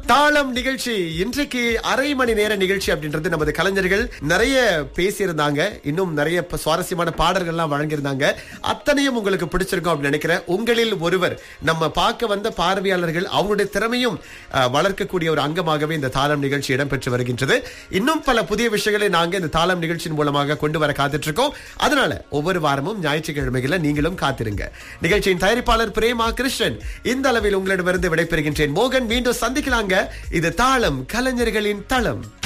தாளம் நிகழ்ச்சி இன்றைக்கு அரை மணி நேர நிகழ்ச்சி அப்படின்றது நமது கலைஞர்கள் நிறைய பேசியிருந்தாங்க இன்னும் நிறைய ப- சுவாரஸ்யமான பாடல்கள்லாம் வழங்கியிருந்தாங்க அத்தனையும் உங்களுக்கு பிடிச்சிருக்கும் அப்படின்னு நினைக்கிறேன் உங்களில் ஒருவர் நம்ம பார்க்க வந்த பார்வையாளர்கள் அவங்களுடைய திறமையும் அஹ், வளர்க்கக்கூடிய ஒரு அங்கமாகவே இந்த தாளம் நிகழ்ச்சி இடம்பெற்று வருகின்றது இன்னும் பல புதிய விஷயங்களை நாங்க இந்த தாளம் நிகழ்ச்சியின் மூலமாக கொண்டு வர காத்துட்டு இருக்கோம் அதனால ஒவ்வொரு வாரமும் ஞாயிற்றுக்கிழமைகளை நீங்களும் காத்திருங்க நிகழ்ச்சியின் தயாரிப்பாளர் பிரேமா கிருஷ்ணன் இந்த அளவில் உங்களிடமிருந்து விடைபெறுகின்றேன் மோகன் மீண்டும் சந்திக்கலாங்க இது தாளம் கலைஞர்களின் தளம்